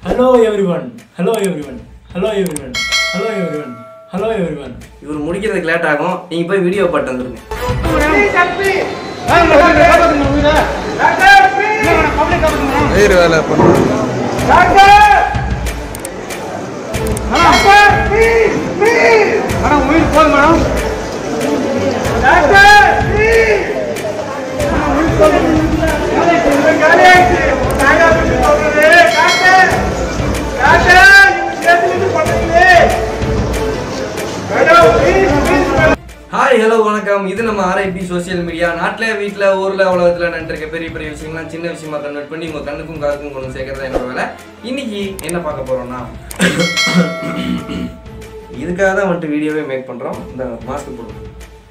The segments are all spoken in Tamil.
Hello everyone hello everyone hello everyone hello everyone hello everyone இவர் முடிக்கிறதுக்கு லேட் ஆகும் நீங்க போய் வீடியோ பாட்டு வந்துருங்க வயிறு வேலை பண்ண ஹாய் ஹலோ வணக்கம் இது நம்ம ஆர்ஐபி சோஷியல் மீடியா நாட்டில் வீட்டில் ஊரில் உலகத்தில் நின்றுருக்க பெரிய பெரிய விஷயங்கள்லாம் சின்ன விஷயமா கன்வெர்ட் பண்ணி உங்கள் கண்ணுக்கும் காதுக்கும் கொண்டு சேர்க்கறதா என்னோட வேலை இன்னைக்கு என்ன பார்க்க போறோம்னா இதுக்காக தான் வந்துட்டு வீடியோவே மேக் பண்ணுறோம் இந்த மாஸ்க் போடுறோம்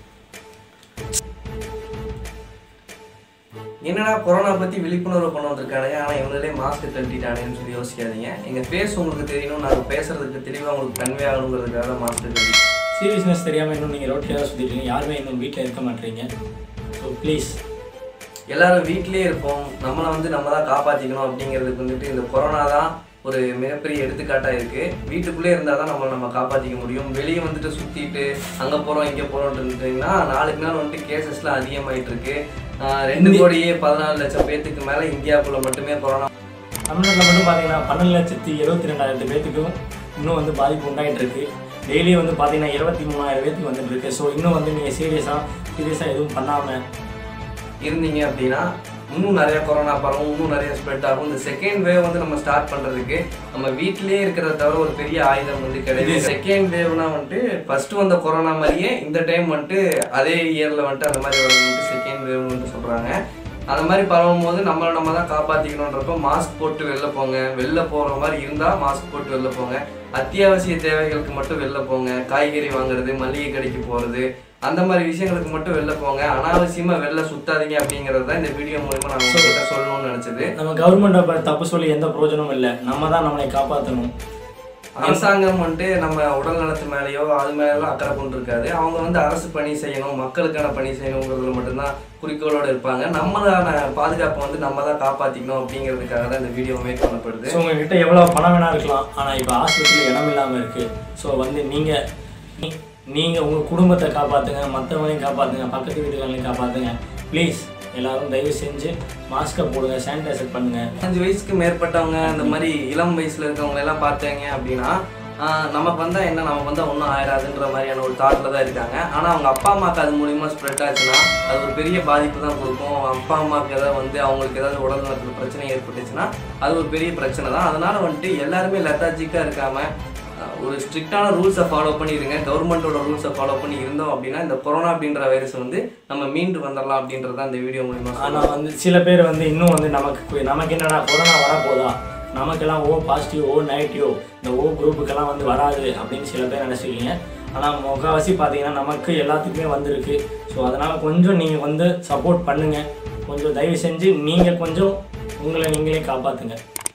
என்னடா கொரோனா பற்றி விழிப்புணர்வு கொண்டு வந்திருக்கானுங்க ஆனால் இவங்களே மாஸ்க் கழட்டிட்டானுங்கன்னு சொல்லி யோசிக்காதீங்க எங்கள் ஃபேஸ் உங்களுக்கு தெரியணும் நாங்கள் பேசுறதுக்கு தெளிவாக உங்களுக்கு கன்வே ஆகணுங்கிறதுக்காக மாஸ்க் கழட்டி சீரியஸ்னஸ் தெரியாமல் இன்னும் நீங்கள் ரோட்டில் தான் சுற்றிட்டு இருக்கீங்க யாருமே இன்னும் வீட்டில் இருக்க மாட்டீங்க ஸோ ப்ளீஸ் எல்லாரும் வீட்டிலே இருப்போம் நம்மளை வந்து நம்ம தான் காப்பாற்றிக்கணும் அப்படிங்கிறதுக்கு வந்துட்டு இந்த கொரோனா தான் ஒரு மிகப்பெரிய எடுத்துக்காட்டாக இருக்குது வீட்டுக்குள்ளே இருந்தால் தான் நம்ம நம்ம காப்பாற்றிக்க முடியும் வெளியே வந்துட்டு சுற்றிட்டு அங்கே போகிறோம் இங்கே போகிறோம்னு இருந்தீங்கன்னா நாளுக்கு நாள் வந்துட்டு கேசஸ்லாம் அதிகமாயிட்டு இருக்கு ஆஹ் ரெண்டு கோடியே பதினாலு லட்சம் பேர்த்துக்கு மேலே இந்தியாவுக்குள்ள மட்டுமே கொரோனா தமிழ்நாட்டில் மட்டும் பார்த்தீங்கன்னா பன்னெண்டு லட்சத்தி எழுபத்தி ரெண்டாயிரத்து பேத்துக்கும் இன்னும் வந்து பாதிப்பு உண்டாகிட்டு இருக்கு டெய்லி வந்து பார்த்தீங்கன்னா இருபத்தி மூணாயிரம் பேத்துக்கு வந்துட்டு இருக்கு ஸோ இன்னும் வந்து நீங்கள் சீரியஸாக சீரியஸாக எதுவும் பண்ணாமல் இருந்தீங்க அப்படின்னா இன்னும் நிறைய கொரோனா பரவும் இன்னும் நிறைய ஸ்ப்ரெட் ஆகும் இந்த செகண்ட் வேவ் வந்து நம்ம ஸ்டார்ட் பண்றதுக்கு நம்ம வீட்டிலேயே இருக்கிறத தவிர ஒரு பெரிய ஆயுதம் வந்து கிடையாது செகண்ட் வேவ்னா வந்துட்டு ஃபர்ஸ்ட் வந்த கொரோனா மாதிரியே இந்த டைம் வந்துட்டு அதே இயர்ல வந்துட்டு அந்த மாதிரி வந்துட்டு செகண்ட் வேவ் வந்து சொல்றாங்க அந்த மாதிரி பரவும் போது நம்மளை நம்ம தான் காப்பாற்றிக்கணுன்றப்ப மாஸ்க் போட்டு வெளில போங்க வெளில போகிற மாதிரி இருந்தால் மாஸ்க் போட்டு வெளில போங்க அத்தியாவசிய தேவைகளுக்கு மட்டும் வெளில போங்க காய்கறி வாங்குறது மளிகை கடைக்கு போகிறது அந்த மாதிரி விஷயங்களுக்கு மட்டும் வெளில போங்க அனாவசியமாக வெளில சுத்தாதீங்க அப்படிங்கிறது தான் இந்த வீடியோ மூலமா நான் உங்ககிட்ட சொல்லணும்னு நினச்சது நம்ம கவர்மெண்ட்டை தப்பு சொல்லி எந்த பிரயோஜனமும் இல்லை நம்ம தான் நம்மளை காப்பாற்றணும் அரசாங்கம் வந்துட்டு நம்ம உடல் நலத்து மேலேயோ அது மேலாம் அக்கறை கொண்டு இருக்காது அவங்க வந்து அரசு பணி செய்யணும் மக்களுக்கான பணி செய்யணுங்கிறதுல மட்டும்தான் குறிக்கோளோட இருப்பாங்க நம்மளான பாதுகாப்பை வந்து நம்ம தான் காப்பாற்றிக்கணும் அப்படிங்கிறதுக்காக தான் இந்த வீடியோ மேக் பண்ணப்படுது ஸோ உங்ககிட்ட எவ்வளோ பணம் வேணா இருக்கலாம் ஆனால் இப்போ ஆஸ்பத்திரியில் இடம் இல்லாமல் இருக்குது ஸோ வந்து நீங்கள் நீங்கள் உங்கள் குடும்பத்தை காப்பாற்றுங்க மற்றவங்களையும் காப்பாற்றுங்க பக்கத்து வீட்டுகளையும் காப்பாற்றுங்க ப்ளீஸ் எல்லாரும் தயவு செஞ்சு மாஸ்க்கை போடுங்க சானிடைசர் பண்ணுங்கள் அஞ்சு வயசுக்கு மேற்பட்டவங்க இந்த மாதிரி இளம் வயசுல இருக்கவங்க எல்லாம் பார்த்தீங்க அப்படின்னா ஆஹ் நமக்கு வந்தா என்ன நமக்கு வந்தா ஒன்றும் ஆயிடாதுன்ற மாதிரியான ஒரு தாட்டில் தான் இருக்காங்க ஆனால் அவங்க அப்பா அம்மாவுக்கு அது மூலியமா ஸ்ப்ரெட் ஆச்சுன்னா அது ஒரு பெரிய பாதிப்பு தான் கொடுக்கும் அவங்க அப்பா அம்மாவுக்கு ஏதாவது வந்து அவங்களுக்கு ஏதாவது உடல் நலத்துல பிரச்சனை ஏற்பட்டுச்சுன்னா அது ஒரு பெரிய பிரச்சனை தான் அதனால வந்துட்டு எல்லாருமே லெத்தாஜிக்காக இருக்காம ஆஹ் ஒரு ஸ்ட்ரிக்டான ரூல்ஸை ஃபாலோ பண்ணிடுங்க கவர்மெண்ட்டோட ரூல்ஸை ஃபாலோ பண்ணி இருந்தோம் அப்படின்னா இந்த கொரோனா அப்படின்ற வைரஸ் வந்து நம்ம மீண்டு வந்துடலாம் அப்படின்றது தான் இந்த வீடியோ மூலியமா சொல்றேன். ஆனால் வந்து சில பேர் வந்து இன்னும் வந்து நமக்கு கு- நமக்கு என்னடா கொரோனா வரப்போதா நமக்கெல்லாம் ஓ பாசிட்டிவ் ஓ நெகட்டிவ் இந்த ஓ குரூப்புக்கெல்லாம் வந்து வராது அப்படின்னு சில பேர் நினச்சிருக்கீங்க ஆனால் முக்கால்வாசி பார்த்தீங்கன்னா நமக்கு எல்லாத்துக்குமே வந்திருக்கு ஸோ அதனால் கொஞ்சம் நீங்கள் வந்து சப்போர்ட் பண்ணுங்கள் கொஞ்சம் தயவு செஞ்சு நீங்கள் கொஞ்சம் உங்களை நீங்களே காப்பாற்றுங்க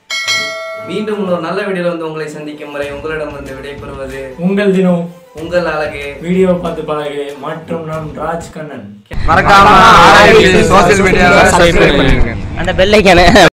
மீண்டும் ஒரு நல்ல வீடியோல வந்து உங்களை சந்திக்கும் வரை உங்களிடம் வந்து விடைபெறுவது உங்கள் தினம் உங்கள் அழகு வீடியோ பார்த்து பழகு மற்றும் நம் ராஜ் கண்ணன் மறக்காம ஆர்ஐபி சோசியல் மீடியாவை சப்ஸ்கிரைப் பண்ணிருங்க அந்த பெல்லைக்கான